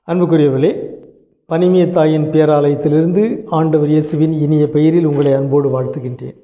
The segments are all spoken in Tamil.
அன்புக்குரியவர்களே பனிமிய தாயின் பேராலயத்திலிருந்து ஆண்டவர் இயேசுவின் இனிய பெயரில் உங்களை அன்போடு வாழ்த்துகின்றேன்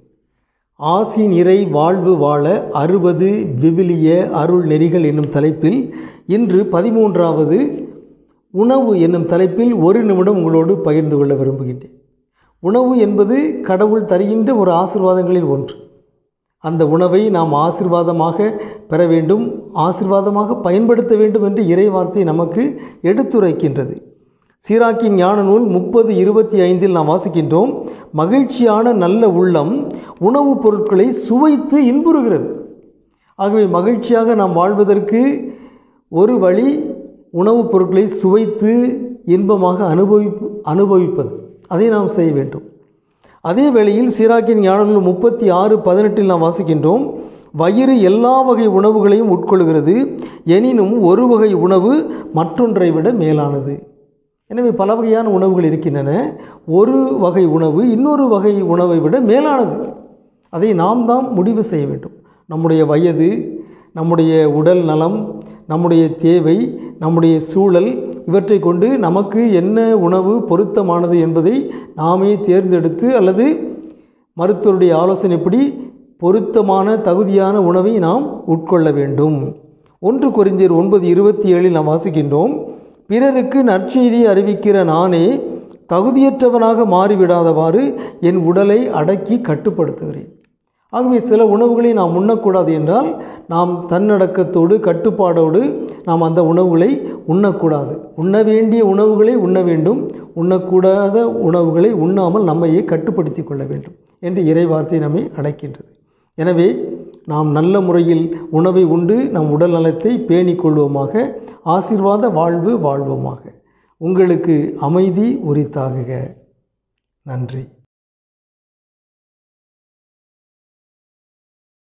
ஆசி நிறை வாழ்வு வாழ அறுபது விவிலிய அருள் நெறிகள் என்னும் தலைப்பில் இன்று பதிமூன்றாவது உணவு என்னும் தலைப்பில் ஒரு நிமிடம் உங்களோடு பகிர்ந்து கொள்ள விரும்புகின்றேன் உணவு என்பது கடவுள் தருகின்ற ஒரு ஆசிர்வாதங்களில் ஒன்று அந்த உணவை நாம் ஆசிர்வாதமாக பெற வேண்டும் ஆசிர்வாதமாக பயன்படுத்த வேண்டும் என்று இறைவார்த்தை நமக்கு எடுத்துரைக்கின்றது சீராக்கின் ஞான நூல் முப்பது இருபத்தி ஐந்தில் நாம் வாசிக்கின்றோம் மகிழ்ச்சியான நல்ல உள்ளம் உணவுப் பொருட்களை சுவைத்து இன்புறுகிறது ஆகவே மகிழ்ச்சியாக நாம் வாழ்வதற்கு ஒரு வழி உணவுப் பொருட்களை சுவைத்து இன்பமாக அனுபவிப்பு அனுபவிப்பது அதை நாம் செய்ய வேண்டும் அதே வேளையில் சீராக்கின் ஞானநூல் முப்பத்தி ஆறு பதினெட்டில் நாம் வாசிக்கின்றோம் வயிறு எல்லா வகை உணவுகளையும் உட்கொள்கிறது எனினும் ஒரு வகை உணவு மற்றொன்றை விட மேலானது எனவே பல வகையான உணவுகள் இருக்கின்றன ஒரு வகை உணவு இன்னொரு வகை உணவை விட மேலானது அதை நாம் தான் முடிவு செய்ய வேண்டும் நம்முடைய வயது நம்முடைய உடல் நலம் நம்முடைய தேவை நம்முடைய சூழல் இவற்றை கொண்டு நமக்கு என்ன உணவு பொருத்தமானது என்பதை நாமே தேர்ந்தெடுத்து அல்லது மருத்துவருடைய ஆலோசனைப்படி பொருத்தமான தகுதியான உணவை நாம் உட்கொள்ள வேண்டும் ஒன்று குறைந்தர் ஒன்பது இருபத்தி ஏழில் நாம் வாசிக்கின்றோம் பிறருக்கு நற்செய்தியை அறிவிக்கிற நானே தகுதியற்றவனாக மாறிவிடாதவாறு என் உடலை அடக்கி கட்டுப்படுத்துகிறேன் ஆகவே சில உணவுகளை நாம் உண்ணக்கூடாது என்றால் நாம் தன்னடக்கத்தோடு கட்டுப்பாடோடு நாம் அந்த உணவுகளை உண்ணக்கூடாது உண்ண வேண்டிய உணவுகளை உண்ண வேண்டும் உண்ணக்கூடாத உணவுகளை உண்ணாமல் நம்மையே கட்டுப்படுத்தி கொள்ள வேண்டும் என்று இறைவார்த்தை நம்மை அடைக்கின்றது எனவே நாம் நல்ல முறையில் உணவை உண்டு நம் உடல் நலத்தை பேணிக் கொள்வோமாக ஆசீர்வாத வாழ்வு வாழ்வோமாக உங்களுக்கு அமைதி உரித்தாகுக நன்றி